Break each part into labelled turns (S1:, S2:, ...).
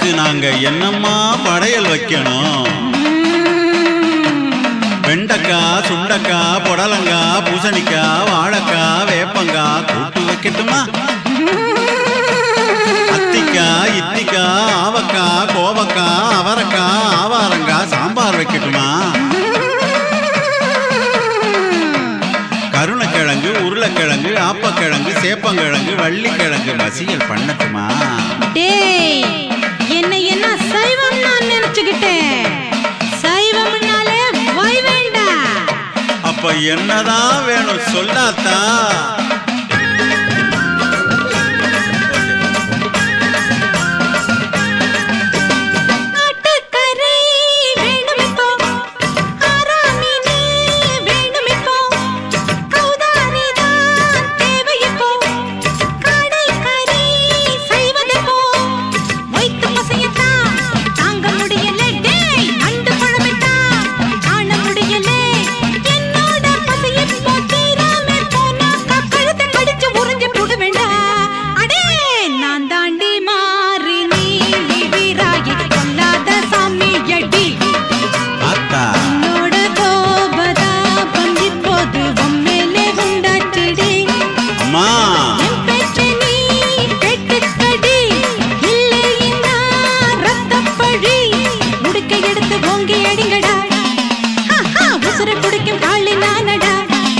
S1: நாங்க என்னம்மா படையல் வைக்கணும் வெண்டைக்காய் சுண்டக்காய் புடலங்காய் பூசணிக்காய் வாழைக்காய் வேப்பங்காய் கூட்டு வைக்கட்டுமா அத்திக்காய் இத்திக்காய் ஆவக்காய் கோவக்காய் அவரக்காய் ஆவாரங்காய் சாம்பார் வைக்கட்டுமா கருணக்கிழங்கு உருளைக்கிழங்கு ஆப்பக்கிழங்கு சேப்பங்கிழங்கு வள்ளிக்கிழங்கு மசியல் பண்ணட்டுமா
S2: டேய் என்ன என்ன சைவம் நான் நினைச்சுக்கிட்டேன் சைவம்னாலே வை வேண்டாம்
S1: அப்ப என்னதான் வேணும் சொல்லாத்தா
S2: ஆட்டுக்கறி வேணும் இப்போ ஆராமினி வேணும் இப்போ கௌதாரி தான் தேவை இப்போ கடைக்கறி செய்வதெப்போ வைத்து பசையத்தான் தாங்க முடியல டேய் அண்டு பழமைத்தான் காண முடியல என்னோட பசி இப்போ தீராம போனாக்கா கழுத்தை கடிச்சு உறிஞ்சு போட வேண்டாம் அடே நான் தாண்டி மாறி நீ வீராகி கொல்லாத சாமி அடி
S1: ஆத்தா
S2: என்னோட கோபதாபம் இப்போது உம்மேலே உண்டாச்சுடி
S1: அம்மா
S2: என் பேச்சை நீ கேட்டுக்கடி இல்லையின்னா ரத்தப்பழி முடுக்கை எடுத்து ஓங்கி அடிங்கடா ஹா, ஹா, உசுரை குடிக்கும் காளி நானடா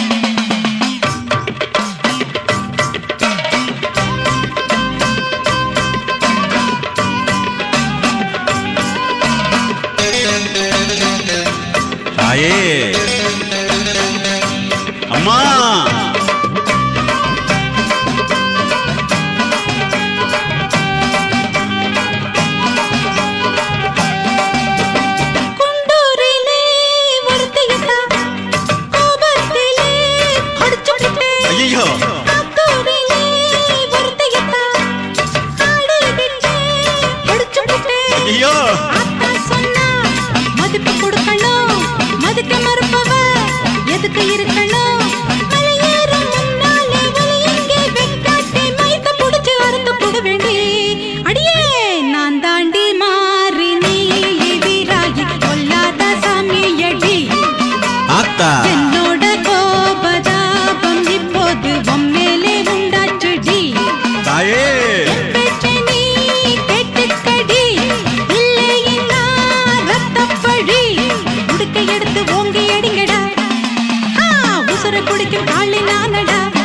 S1: தாயே அம்மா
S2: குண்டூரிலே ஒருத்தியத்தா கோபத்திலே அடிச்சு விட்டேன்
S1: ஐயோ
S2: காத்தூரிலே ஒருத்தியத்தா ஆடி விட்டேன் அடிச்சு விட்டேன்
S1: ஐயோ
S2: ஆத்தா சொன்னா மதிப்பு கொடுக்கணும் மதிக்க மறுப்பவ எதுக்கு இருக்கணும் மலையேறும் முன்னாலே வலியங்கே வெக்காட்டி மைத்த புடிச்சு அறுத்து போட வேண்டி அடியே நான் தாண்டி மாறி நீ வீராகி கொல்லாத சாமி அடி
S1: ஆத்தா
S2: என்னோட கோபதாபம் இப்போது உம்மேலே உண்டாச்சுடி
S1: தாயே
S2: பேச்சை நீ கேட்டுக்கடி இல்லையின்னா ரத்தப்பழி உடுக்கை எடுத்து ஓங்கி அடிங்கடா ஆ, உசுரை குடிக்கும் காளி நானடா